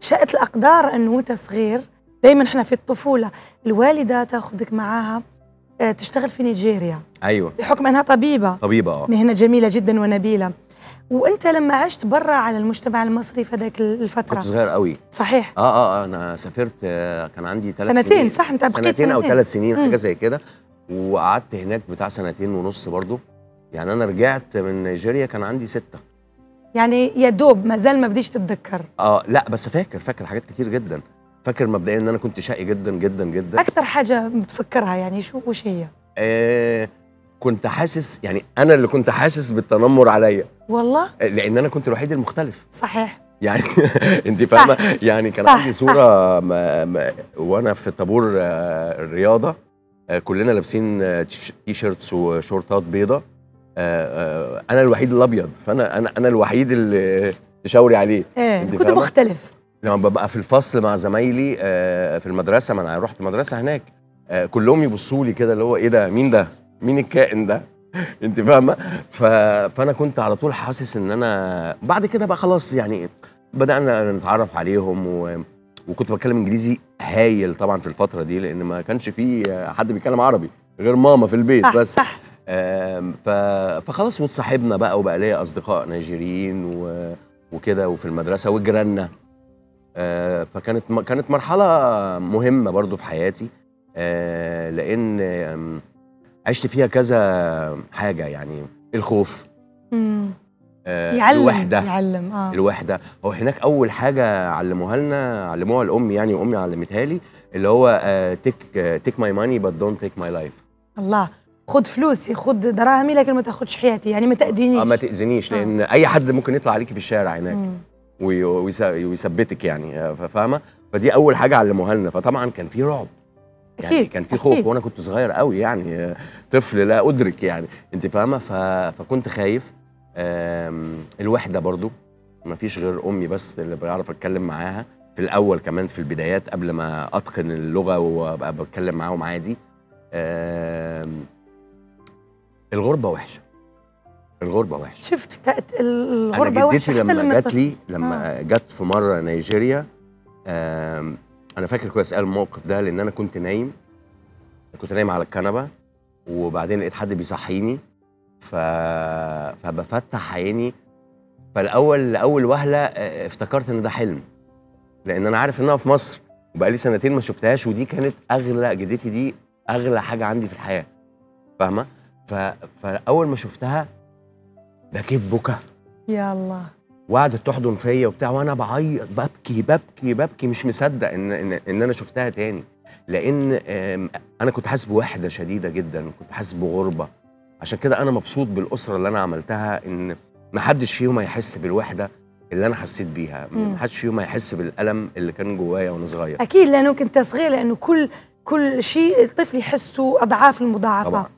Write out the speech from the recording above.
شاءت الاقدار انه وانت صغير دائما احنا في الطفوله الوالده تاخذك معاها آه، تشتغل في نيجيريا ايوه بحكم انها طبيبه طبيبه اه مهنه جميله جدا ونبيله وانت لما عشت برا على المجتمع المصري في ذاك الفتره كنت صغير قوي صحيح اه اه آه، انا سافرت آه، كان عندي ثلاث سنتين سنين صح انت بقيت سنتين او سنتين. ثلاث سنين مم. حاجه زي كده وقعدت هناك بتاع سنتين ونص برضو يعني انا رجعت من نيجيريا كان عندي ستة يعني يا دوب ما زال ما بديش تتذكر اه لا بس فاكر فاكر حاجات كتير جدا فاكر مبدئيا ان انا كنت شقي جدا جدا جدا اكثر حاجه بتفكرها يعني شو وش هي آه كنت حاسس يعني انا اللي كنت حاسس بالتنمر عليا والله آه، لان انا كنت الوحيد المختلف صحيح يعني انت صح. فاهمه يعني كان صح، عندي صوره ما ما وانا في طابور آه، الرياضه آه، كلنا لابسين آه، تيش- تي شيرتس وشورتات بيضة آه، آه، انا الوحيد الابيض فانا انا انا الوحيد اللي تشاوري عليه ايه أنت كنت فاهمة؟ مختلف لما ببقى في الفصل مع زمايلي آه، في المدرسه ما انا رحت مدرسه هناك آه، كلهم يبصوا لي كده اللي هو ايه ده مين ده مين الكائن ده انت فاهمه ف... فانا كنت على طول حاسس ان انا بعد كده بقى خلاص يعني بدانا نتعرف عليهم و... وكنت بتكلم انجليزي هايل طبعا في الفتره دي لان ما كانش في حد بيتكلم عربي غير ماما في البيت صح بس صح آم، ف... فخلاص واتصاحبنا بقى وبقى ليا اصدقاء نيجيريين و... وكده وفي المدرسه وجيراننا آه، فكانت م... كانت مرحله مهمه برضو في حياتي آه، لان آم، عشت فيها كذا حاجه يعني الخوف مم. آه، يعلم الوحده يعلم اه الوحده هو هناك اول حاجه علموها لنا علموها لامي يعني وامي علمتها لي اللي هو تيك تيك ماي ماني بت دونت تيك ماي لايف الله خد فلوسي خد دراهمي لكن ما تاخدش حياتي يعني ما تاذينيش اه ما تاذينيش لان اي حد ممكن يطلع عليكي في الشارع هناك مم. وي- ويس- ويثبتك يعني آه، فاهمه فدي اول حاجه علموها لنا فطبعا كان في رعب يعني أكيد، كان في خوف أكيد. وانا كنت صغير قوي يعني آه، طفل لا ادرك يعني انت فاهمه ف... فكنت خايف آم، الوحده برضو ما فيش غير امي بس اللي بعرف اتكلم معاها في الاول كمان في البدايات قبل ما اتقن اللغه وابقى بتكلم معاهم عادي آم، الغربه وحشه الغربه وحشه شفت تأت الغربه انا وحشه جدتي حتى لما لما جت لي لما جت في مره نيجيريا آم، انا فاكر كويس قوي الموقف ده لان انا كنت نايم كنت نايم على الكنبه وبعدين لقيت حد بيصحيني ف... فبفتح عيني فالاول لاول وهله آه، افتكرت ان ده حلم لان انا عارف انها في مصر وبقالي سنتين ما شفتهاش ودي كانت اغلى جدتي دي اغلى حاجه عندي في الحياه فاهمه ف... فاول ما شفتها بكيت بكى يا الله وقعدت تحضن فيا وبتاع وانا بعيط ببكي ببكي ببكي مش مصدق ان ان, إن انا شفتها تاني لان آم، انا كنت حاسس بوحده شديده جدا كنت حاسس بغربه عشان كده انا مبسوط بالاسره اللي انا عملتها ان ما حدش فيهم هيحس بالوحده اللي انا حسيت بيها مم. ما حدش فيهم هيحس بالالم اللي كان جوايا وانا صغير اكيد لانه كنت صغير لانه كل كل شيء الطفل يحسه اضعاف المضاعفه طبعا